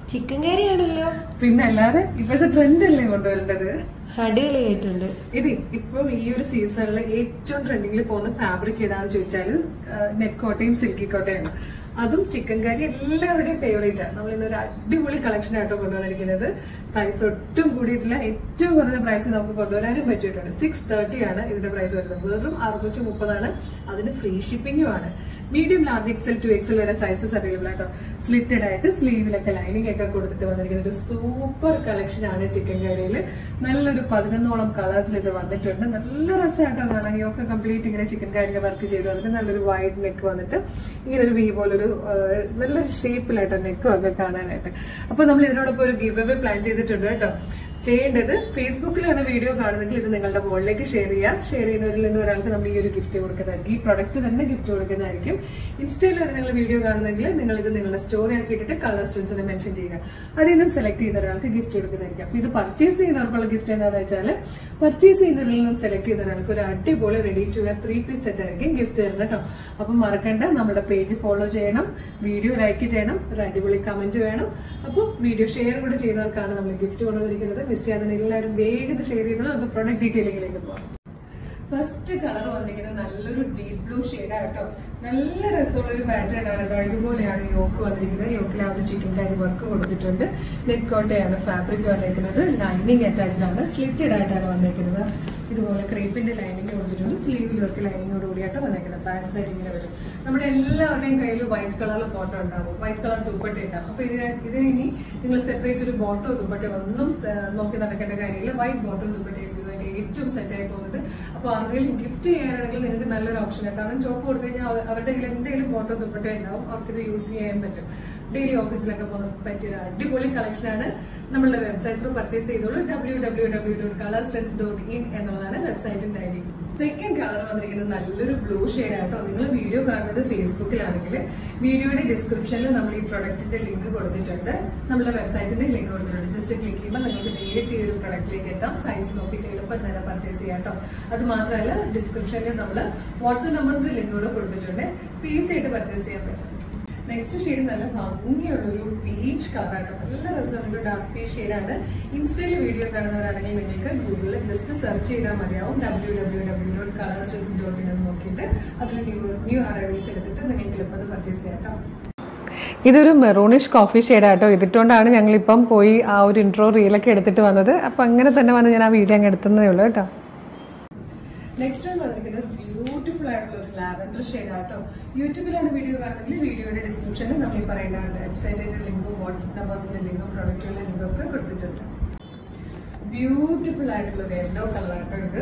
chicken കറിയാണല്ലോ പിന്നെ അല്ലാതെ ഇപ്പോഴത്തെ ട്രെൻഡ് അല്ലേ കൊണ്ടുവരേണ്ടത് അടിപൊളിയായിട്ടുണ്ട് ഇത് ഇപ്പോൾ ഈ ഒരു സീസണിൽ ഏറ്റവും ട്രെൻഡിങ്ങിൽ പോകുന്ന ഫാബ്രിക് ഏതാന്ന് ചോദിച്ചാൽ നെറ്റ് കോട്ടയും സിൽക്കി കോട്ടയാണ് അതും ചിക്കൻ കറി എല്ലാവരുടെയും ഫേവറേറ്റ് ആണ് നമ്മൾ ഇന്നൊരു അടിപൊളി കളക്ഷൻ ആയിട്ടോ കൊണ്ടുവന്നിരിക്കുന്നത് പ്രൈസ് ഒട്ടും കൂടിയിട്ടില്ല ഏറ്റവും കുറഞ്ഞ പ്രൈസ് നമുക്ക് കൊണ്ടുവരാനും പറ്റിയിട്ടുണ്ട് സിക്സ് തേർട്ടി ആണ് ഇതിന്റെ പ്രൈസ് വരുന്നത് വെറും അറുന്നൂറ്റി മുപ്പതാണ് അതിന് ഫ്രീ ഷിപ്പിംഗും ആണ് medium large XL to XL വരെ സൈസസ് അവൈലബിൾ ആട്ടോ സ്ലിറ്റഡ് ആയിട്ട് സ്ലീവിലൊക്കെ ലൈനിങ് ഒക്കെ കൊടുത്തിട്ട് വന്നിരിക്കുന്ന ഒരു സൂപ്പർ കളക്ഷൻ ആണ് ചിക്കൻ കറിയിൽ നല്ലൊരു പതിനൊന്നോളം കളേഴ്സിൽ ഇത് വന്നിട്ടുണ്ട് നല്ല രസമായിട്ടോ കാണാൻ യോക്കെ കംപ്ലീറ്റ് ഇങ്ങനെ ചിക്കൻ കറിയുടെ വർക്ക് ചെയ്ത് വന്നിട്ട് നല്ലൊരു വൈഡ് നെക്ക് വന്നിട്ട് ഇങ്ങനെ ഒരു വി പോലൊരു ആ, നല്ലൊരു ഷേപ്പിലായിട്ടോ നെക്കും ഒക്കെ കാണാനായിട്ട് അപ്പൊ നമ്മൾ ഇതിനോടൊപ്പം ഒരു ഗിവ് അവേ പ്ലാൻ ചെയ്തിട്ടുണ്ട് കേട്ടോ ചെയ്യേണ്ടത് ഫേസ്ബുക്കിലാണ് വീഡിയോ കാണുന്നെങ്കിൽ ഇത് നിങ്ങളുടെ മുകളിലേക്ക് ഷെയർ ചെയ്യാം ഷെയർ ചെയ്യുന്നവരിൽ നിന്ന് ഒരാൾക്ക് നമ്മൾ ഈ ഒരു ഗിഫ്റ്റ് കൊടുക്കുന്നതായിരിക്കും ഈ പ്രൊഡക്റ്റ് തന്നെ ഗിഫ്റ്റ് കൊടുക്കുന്നതായിരിക്കും ഇൻസ്റ്റയിലാണ് നിങ്ങൾ വീഡിയോ കാണുന്നെങ്കിൽ നിങ്ങൾ ഇത് നിങ്ങളുടെ സ്റ്റോറി ആക്കി ഇട്ടിട്ട് കളർ സ്റ്റുഡൻസിനെ മെൻഷൻ ചെയ്യുക അതിൽ നിന്ന് സെലക്ട് ചെയ്യുന്ന ഒരാൾക്ക് ഗിഫ്റ്റ് കൊടുക്കുന്നതായിരിക്കും അപ്പൊ ഇത് പർച്ചേസ് ചെയ്യുന്നവർക്കുള്ള ഗിഫ്റ്റ് എന്താണെന്ന് വെച്ചാൽ പർച്ചേസ് ചെയ്യുന്നവരിൽ നിന്നും സെലക്ട് ചെയ്യുന്ന ഒരാൾക്ക് ഒരു അടിപൊളി ready to wear three piece set ആയിരിക്കും ഗിഫ്റ്റ് തരുന്നത് കേട്ടോ അപ്പം മറക്കണ്ട നമ്മുടെ പേജ് ഫോളോ ചെയ്യണം വീഡിയോ ലൈക്ക് ചെയ്യണം ഒരു അടിപൊളി കമന്റ് വേണം അപ്പോൾ വീഡിയോ ഷെയർ കൂടെ ചെയ്യുന്നവർക്കാണ് നമ്മൾ ഗിഫ്റ്റ് കൊണ്ടുവന്നിരിക്കുന്നത് മിസ് ചെയ്യാതെ എല്ലാവരും വേഗം ഷെയർ ചെയ്തോളൂ നമുക്ക് പ്രൊഡക്റ്റ് ഡീറ്റെയിലിംഗിലേക്ക് പോകാം ഫസ്റ്റ് കളർ വന്നിരിക്കുന്നത് നല്ലൊരു ഡീപ് ബ്ലൂ ഷെയ്ഡാണ് കേട്ടോ നല്ല രസമുള്ള ഒരു പാറ്റേൺ ആണ് കേട്ടോ ഇതുപോലെയാണ് യോക്ക് വന്നിരിക്കുന്നത് യോക്കിൽ ആ ഒരു ചിക്കൻ കാരി വർക്ക് കൊടുത്തിട്ടുണ്ട് നെറ്റ് കോട്ടയാണ് ഫാബ്രിക് വന്നിരിക്കുന്നത് ലൈനിങ് അറ്റാച്ച്ഡ് ആണ് സ്ലിറ്റഡ് ആയിട്ടാണ് വന്നിരിക്കുന്നത് ഇതുപോലെ ക്രേപ്പിന്റെ ലൈനിങ് കൊടുത്തിട്ടുണ്ട് സ്ലീവിലും ഒക്കെ ലൈനിങ്ങോട് കൂടിയായിട്ട് വന്നിരിക്കുന്നത് ബാക്ക് സൈഡ് ഇങ്ങനെ വരും നമ്മുടെ എല്ലാവരുടെയും കയ്യിൽ വൈറ്റ് കളറിൽ ബോട്ടം ഉണ്ടാവും വൈറ്റ് കളർ ദുപ്പട്ട ഉണ്ടാവും അപ്പൊ ഇതിന് ഇതിന് ഇനി നിങ്ങൾ സെപ്പറേറ്റ് ഒരു ബോട്ടോ ദുപ്പട്ട ഒന്നും ആ, നോക്കി നടക്കേണ്ട കാര്യമില്ല വൈറ്റ് ബോട്ടോ ദുപ്പട്ട ഇതിന് ഏറ്റവും സെറ്റ് ആയി പോകുന്നത് അപ്പൊ ആർക്കെങ്കിലും ഗിഫ്റ്റ് ചെയ്യാനാണെങ്കിൽ നിങ്ങൾക്ക് നല്ലൊരു ഓപ്ഷനാണ് കാരണം ചോപ്പ് കൊടുത്തു കഴിഞ്ഞാൽ അവ- അവരുടെ കയ്യിൽ എന്തെങ്കിലും ബോട്ടോ ദുപ്പട്ട ഉണ്ടാവും അവർക്ക് ഇത് യൂസ് ചെയ്യാൻ പറ്റും ഡെയിലി ഓഫീസിലൊക്കെ പോകുന്ന പറ്റിയ ഒരു അടിപൊളി കളക്ഷനാണ് നമ്മളുടെ വെബ്സൈറ്റിൽ പർച്ചേസ് ചെയ്തോളൂ W W W dot colours trends dot in എന്നുള്ളതാണ് വെബ്സൈറ്റിന്റെ ഐ ഡി സെക്കൻഡ് കളർ വന്നിരിക്കുന്നത് നല്ലൊരു ബ്ലൂ ഷെയ്ഡ് ആട്ടോ നിങ്ങൾ വീഡിയോ കാണുന്നത് ഫേസ്ബുക്കിലാണെങ്കിൽ വീഡിയോയുടെ ഡിസ്ക്രിപ്ഷനിൽ നമ്മൾ ഈ പ്രൊഡക്റ്റിന്റെ ലിങ്ക് കൊടുത്തിട്ടുണ്ട് നമ്മുടെ വെബ്സൈറ്റിന്റെ ലിങ്ക് കൊടുത്തിട്ടുണ്ട് ജസ്റ്റ് ക്ലിക്ക് ചെയ്യുമ്പോൾ നിങ്ങൾക്ക് നേരിട്ട് ഈ ഒരു പ്രൊഡക്റ്റിലേക്ക് എത്താം സൈസ് നോക്കിയിട്ട് എളുപ്പം തന്നെ പർച്ചേസ് ചെയ്യാം കേട്ടോ അത് മാത്രമല്ല ഡിസ്ക്രിപ്ഷനിൽ നമ്മൾ വാട്സ്ആപ്പ് നമ്പേഴ്സിന്റെ ലിങ്ക് കൂടെ കൊടുത്തിട്ടുണ്ട് പീസ് ആയിട്ട് പർച്ചേസ് ചെയ്യാൻ പറ്റും നെക്സ്റ്റ് ഷെയ്ഡ് നല്ല ഭംഗിയുള്ള ഒരു പീച്ച് കളറാണ് നല്ല രസമുള്ള ഒരു ഡാർക്ക് പീച്ച് ഷെയ്ഡാണ് ഇൻസ്റ്റയിൽ വീഡിയോ കാണുന്നവരാണെങ്കിൽ നിങ്ങൾക്ക് ഗൂഗിളിൽ ജസ്റ്റ് സെർച്ച് ചെയ്താൽ മതിയാവും W W W dot colours dot in എന്ന് നോക്കിയിട്ട് അതിൽ ന്യൂ ന്യൂ അറൈവൽസ് എടുത്തിട്ട് നിങ്ങൾക്ക് എളുപ്പം പർച്ചേസ് ചെയ്യാം കേട്ടോ ഇതൊരു മെറൂണിഷ് കോഫി ഷെയ്ഡാട്ടോ ഇതിട്ടുകൊണ്ടാണ് ഞങ്ങളിപ്പം പോയി ആ ഒരു ഇൻട്രോ റീലൊക്കെ എടുത്തിട്ട് വന്നത് അപ്പം അങ്ങനെ തന്നെ വന്ന് ഞാൻ ആ വീഡിയോ അങ്ങ് എടുത്തതേ ഉള്ളൂ കേട്ടോ നെക്സ്റ്റ് വൺ വന്നിരിക്കുന്നത് ബ്യൂട്ടിഫുൾ ആയിട്ടുള്ള ഒരു ലാവൻഡർ ഷെയ്ഡ് ആട്ടോ യൂട്യൂബിലാണ് വീഡിയോ കാണുന്നെങ്കിൽ വീഡിയോയുടെ ഡിസ്ക്രിപ്ഷനിൽ നമ്മൾ ഈ പറയുന്ന വെബ്സൈറ്റിന്റെ ലിങ്കും വാട്സ്ആപ്പ് നമ്പേഴ്സിന്റെ ലിങ്കും പ്രൊഡക്റ്റുകളുടെ ലിങ്കും ഒക്കെ കൊടുത്തിട്ടുണ്ട് ബ്യൂട്ടിഫുൾ ആയിട്ടുള്ള ഒരു യെല്ലോ കളർ ആട്ടോ ഇത്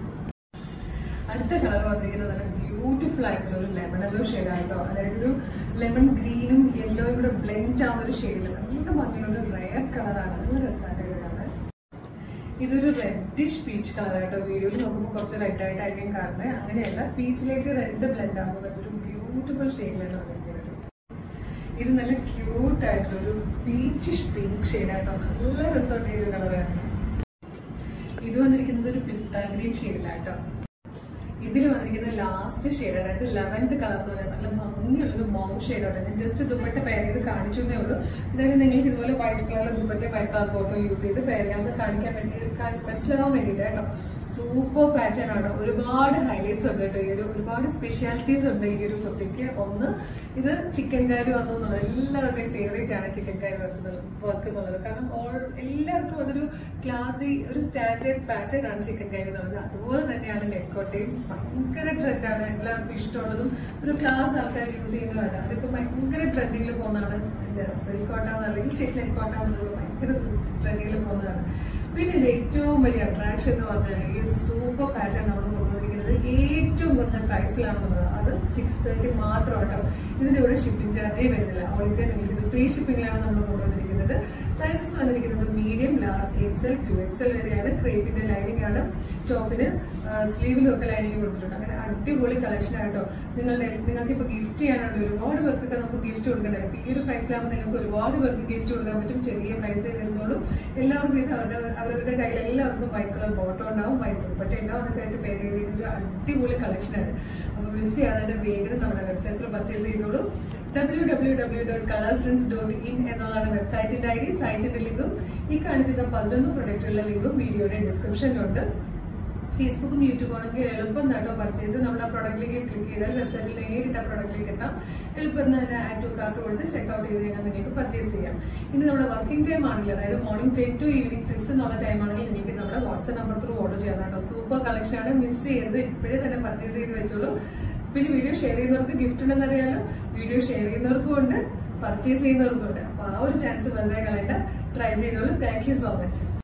അടുത്ത കളർ വന്നിരിക്കുന്നത് നല്ല ബ്യൂട്ടിഫുൾ ആയിട്ടുള്ള ഒരു ലെമൺ യെല്ലോ ഷെയ്ഡ് ആയിട്ടോ അതായത് ഒരു ലെമൺ ഗ്രീനും യെല്ലോയും കൂടെ ബ്ലെൻഡ് ആവുന്ന ഒരു ഷെയ്ഡിൽ നല്ല ഭംഗിയുള്ള ഒരു റയർ കളറാണ് നല്ല രസമായിട്ട് ഇത് കാണാൻ ഇതൊരു റെഡിഷ് പീച്ച് കളർ ആയിട്ടോ വീഡിയോയിൽ നോക്കുമ്പോൾ കുറച്ച് റെഡ് ആയിട്ടായിരിക്കും കാണുന്നത് അങ്ങനെയല്ല പീച്ചിലേക്ക് റെഡ് ബ്ലെൻഡ് ആകുമ്പോൾ ഒരു ബ്യൂട്ടിഫുൾ ഷെയ്ഡിലാണ് വന്നിരിക്കുന്നത് ഇത് നല്ല ക്യൂട്ട് ആയിട്ടുള്ള ഒരു പീച്ചിഷ് പിങ്ക് ഷെയ്ഡ് ആയിട്ടോ നല്ല രസമുള്ള ഈ ഒരു കളറാണ് ഇത് വന്നിരിക്കുന്നത് ഒരു പിസ്ത ഗ്രീൻ ഷെയ്ഡിലാട്ടോ ഇതിൽ വന്നിരിക്കുന്നത് ലാസ്റ്റ് ഷെയ്ഡ് അതായത് ലെവൻത്ത് കളർ എന്ന് പറയുന്നത് നല്ല ഭംഗിയുള്ള ഒരു മൗ ഷെയ്ഡാണ് ഞാൻ ജസ്റ്റ് ദുപ്പട്ട പെയർ ചെയ്ത് കാണിച്ചു എന്നേ ഉള്ളൂ അതായത് നിങ്ങൾക്ക് ഇതുപോലെ വൈറ്റ് കളറിലെ dupatta white colour photo use ചെയ്ത് പെയർ ചെയ്യാൻ കാണിക്കാൻ വേണ്ടി കാ- മനസ്സിലാവാൻ വേണ്ടിയിട്ട് കേട്ടോ സൂപ്പർ പാറ്റേൺ ആണ് ഒരുപാട് ഹൈലൈറ്റ്സ് ഉണ്ട് കേട്ടോ ഈ ഒരു ഒരുപാട് സ്പെഷ്യാലിറ്റീസ് ഉണ്ട് ഈ ഒരു കുർത്തിക്ക് ഒന്ന് ഇത് ചിക്കൻ കറി വന്നു എന്നുള്ളത് എല്ലാവരുടെയും ഫേവറേറ്റ് ആണ് ചിക്കൻ കറി വർക്ക് വർക്ക് എന്നുള്ളത് കാരണം ഓൾ എല്ലാവർക്കും അതൊരു ക്ലാസി ഒരു സ്റ്റാൻഡേർഡ് പാറ്റേൺ ആണ് ചിക്കൻ കറി എന്നുള്ളത് അതുപോലെ തന്നെയാണ് നെക്കോട്ടയും ഭയങ്കര ട്രെൻഡാണ് എല്ലാവർക്കും ഇഷ്ടമുള്ളതും ഒരു ക്ലാസ് ആൾക്കാർ യൂസ് ചെയ്യുന്നതാണ് അതിപ്പോൾ ഭയങ്കര ട്രെൻഡിങ്ങിൽ പോകുന്നതാണ് സിൽക്ക് കോട്ട അല്ലെങ്കിൽ ചിക്കൻ കോട്ട എന്നുള്ളത് ഭയങ്കര ട്രെൻഡിങ്ങിൽ പോകുന്നതാണ് പിന്നെ ഇത് ഏറ്റവും വലിയ അട്രാക്ഷൻ എന്ന് പറഞ്ഞാൽ ഈ ഒരു സൂപ്പർ പാറ്റേൺ നമ്മൾ കൊണ്ടുവന്നിരിക്കുന്നത് ഏറ്റവും കുറഞ്ഞ പ്രൈസിലാണെന്നുള്ളത് അത് സിക്സ് തേർട്ടി മാത്രം കേട്ടോ ഇതിന്റെ കൂടെ ഷിപ്പിംഗ് ചാർജേ വരുന്നില്ല ഓൾ ഇന്ത്യ നിങ്ങൾക്ക് ഇത് ഫ്രീ ഷിപ്പിംഗിലാണ് നമ്മൾ കൊണ്ടുവന്നിരിക്കുന്നത് സൈസസ് വന്നിരിക്കുന്നത് medium large XL to XL വരെയാണ് ക്രേപ്പിന്റെ ലൈനിങ് ആണ് ടോപ്പിന് സ്ലീവിലും ഒക്കെ ലൈനിങ് കൊടുത്തിട്ടുണ്ട് അങ്ങനെ അടിപൊളി കളക്ഷൻ ആയിട്ടോ നിങ്ങളുടെ നിങ്ങൾക്ക് ഇപ്പോൾ ഗിഫ്റ്റ് ചെയ്യാനുണ്ട് ഒരുപാട് പേർക്കൊക്കെ നമുക്ക് ഗിഫ്റ്റ് കൊടുക്കണ്ടേ അപ്പൊ ഈ ഒരു പ്രൈസിലാകുമ്പോൾ നിങ്ങൾക്ക് ഒരുപാട് പേർക്ക് ഗിഫ്റ്റ് കൊടുക്കാൻ പറ്റും ചെറിയ പ്രൈസേ വരുന്നുള്ളൂ എല്ലാവർക്കും ഇത് അവരുടെ അവരുടെ കയ്യിൽ എല്ലാവർക്കും വൈറ്റ് കളർ ബോട്ടോ ഉണ്ടാവും വൈറ്റ് ദുപ്പട്ട ഉണ്ടാവും അതൊക്കെ ആയിട്ട് പേര് ചെയ്തിട്ട് ഒരു അടിപൊളി കളക്ഷനാണ് അപ്പോൾ മിസ് ചെയ്യാതെ തന്നെ വേഗം നമ്മുടെ വെബ്സൈറ്റിൽ പർച്ചേസ് ചെയ്തോളൂ W W W dot colours dot in എന്നുള്ളതാണ് വെബ്സൈറ്റിന്റെ ഐ ഡി സൈറ്റിന്റെ ലിങ്കും ഈ കാണിച്ചിരുന്ന പതിനൊന്ന് പ്രൊഡക്റ്റുകളുടെ ലിങ്കും വീഡിയോയുടെ ഡിസ്ക്രിപ്ഷനിലുണ്ട് ഫേസ്ബുക്കും യൂട്യൂബും ആണെങ്കിൽ എളുപ്പം നേട്ടോ പർച്ചേസ് നമ്മുടെ പ്രൊഡക്റ്റിലേക്ക് ക്ലിക്ക് ചെയ്താൽ വെബ്സൈറ്റിൽ നേരിട്ട് ആ പ്രൊഡക്റ്റിലേക്ക് എത്താം എളുപ്പം തന്നെ ആഡ് ടു കാർട്ട് കൊടുത്ത് ചെക്ക്ഔട്ട് ചെയ്ത് കഴിഞ്ഞാൽ നിങ്ങൾക്ക് പർച്ചേസ് ചെയ്യാം ഇനി നമ്മുടെ വർക്കിംഗ് ടൈം ആണെങ്കിൽ അതായത് morning ten to evening six എന്നുള്ള ടൈം ആണെങ്കിൽ നിങ്ങൾക്ക് നമ്മുടെ വാട്സ്ആപ്പ് നമ്പർ ത്രൂ ഓർഡർ ചെയ്യാം കേട്ടോ സൂപ്പർ കളക്ഷൻ ആണ് മിസ് ചെയ്യരുത് ഇപ്പോഴേ തന്നെ പർച്ചേസ് ചെയ്ത് വെച്ചോളൂ പിന്നെ വീഡിയോ ഷെയർ ചെയ്യുന്നവർക്ക് ഗിഫ്റ്റ് ഉണ്ടെന്ന് അറിയാലോ വീഡിയോ ഷെയർ ചെയ്യുന്നവർക്കും ഉണ്ട് പർച്ചേസ് ചെയ്യുന്നവർക്കും ഉണ്ട് അപ്പൊ ആ ഒരു ചാൻസ് വെറുതെ കളയണ്ട ട്രൈ ചെയ്തോളൂ താങ്ക് യു സോ മച്ച്